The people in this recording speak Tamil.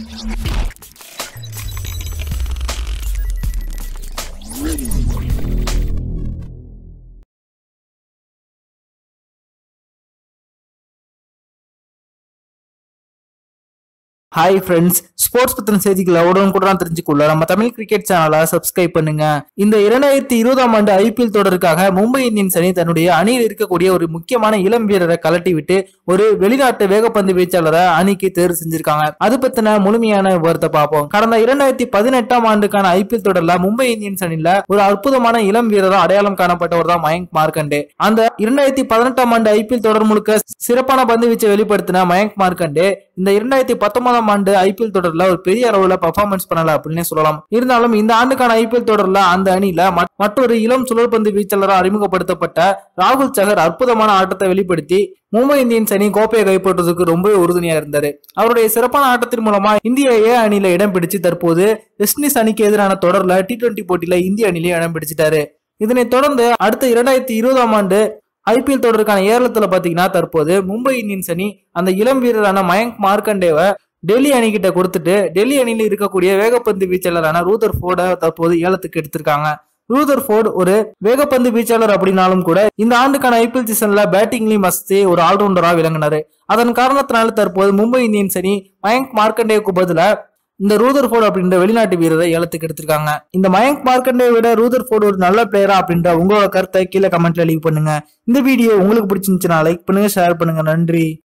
ஹாய் ஃப்ரெண்ட்ஸ் ஸ்போர்ட்ஸ் பத்தின செய்திகளை உடனுக்குடன் தெரிஞ்சுக்கொள்ள நம்ம தமிழ் கிரிக்கெட் சேனலை சப்ஸ்கிரைப் பண்ணுங்க இந்த இரண்டாயிரத்தி இருபதாம் ஆண்டு ஐபிஎல் தொடருக்காக மும்பை இந்தியன்ஸ் அணி தன்னுடைய அணியில் இருக்கக்கூடிய ஒரு முக்கியமான இளம் வீரரை கலட்டி விட்டு ஒரு வெளிநாட்டு வேகப்பந்து வீச்சாளரை அணிக்கு தேர்வு செஞ்சிருக்காங்க அது பத்தின முழுமையான விவரத்தை பார்ப்போம் கடந்த இரண்டாயிரத்தி பதினெட்டாம் ஆண்டுக்கான ஐபிஎல் தொடர்ல மும்பை இந்தியன்ஸ் அணியில ஒரு அற்புதமான இளம் வீரரா அடையாளம் காணப்பட்டவர் தான் மயங்க் மார்க்கண்டே அந்த இரண்டாயிரத்தி பதினெட்டாம் ஆண்டு ஐபிஎல் தொடர் முழுக்க சிறப்பான பந்து வீச்சை வெளிப்படுத்தின மயங்க் மார்க்கண்டே இந்த இரண்டாயிரத்தி பத்தொன்பதாம் ஆண்டு ஐபிஎல் தொடர்ல ஒரு பெரிய அளவுல பர்ஃபார்மன்ஸ் பண்ணல அப்படின்னே சொல்லலாம் இருந்தாலும் இந்த ஆண்டுக்கான ஐபிஎல் தொடர்ல அந்த அணியில மற்- மற்றொரு இளம் சுழற்பந்து வீச்சாளராக அறிமுகப்படுத்தப்பட்ட ராகுல் சகர் அற்புதமான ஆட்டத்தை வெளிப்படுத்தி மும்பை இந்தியன்ஸ் அணி கோப்பையை கைப்பற்றுவதற்கு ரொம்பவே உறுதுணையா இருந்தாரு அவருடைய சிறப்பான ஆட்டத்தின் மூலமா இந்திய ஏ அணியில இடம் பிடிச்சு தற்போது வெஸ்ட் இண்டீஸ் அணிக்கு எதிரான தொடர்ல டி டுவெண்டி போட்டியில இந்திய அணியில இடம் பிடிச்சிட்டாரு இதனைத் தொடர்ந்து அடுத்த இரண்டாயிரத்தி இருபதாம் ஆண்டு ஐபிஎல் தொடருக்கான ஏலத்துல பாத்தீங்கன்னா தற்போது மும்பை இந்தியன்ஸ் அணி அந்த இளம் வீரரான மயங்க் மார்க்கண்டேவை டெல்லி அணிகிட்ட கொடுத்துட்டு டெல்லி அணியில இருக்கக்கூடிய வேகப்பந்து வீச்சாளரான ரூதர் ஃபோர்டை தற்போது ஏலத்துக்கு எடுத்திருக்காங்க ரூதர் ஃபோர்ட் ஒரு வேகப்பந்து வீச்சாளர் அப்படின்னாலும் கூட இந்த ஆண்டுக்கான ஐபிஎல் சீசன்ல பேட்டிங்லயும் மஸ்தி ஒரு ஆல்ரவுண்டரா விளங்கினாரு அதன் காரணத்தினால தற்போது மும்பை இந்தியன்ஸ் அணி மயங்க் மார்க்கண்டேவுக்கு பதிலா இந்த ரூதர் ஃபோர்ட் அப்படின்ற வெளிநாட்டு வீரரை ஏலத்துக்கு எடுத்திருக்காங்க இந்த மயங்க் மார்க்கண்டே விட ரூதர் ஃபோர்ட் ஒரு நல்ல பிளேயரா அப்படின்ற உங்களோட கருத்தை கீழே கமெண்ட்ல லீவ் பண்ணுங்க இந்த வீடியோ உங்களுக்கு பிடிச்சிருந்துச்சுன்னா லைக் பண்ணுங்க ஷேர் பண்ணுங்க நன்றி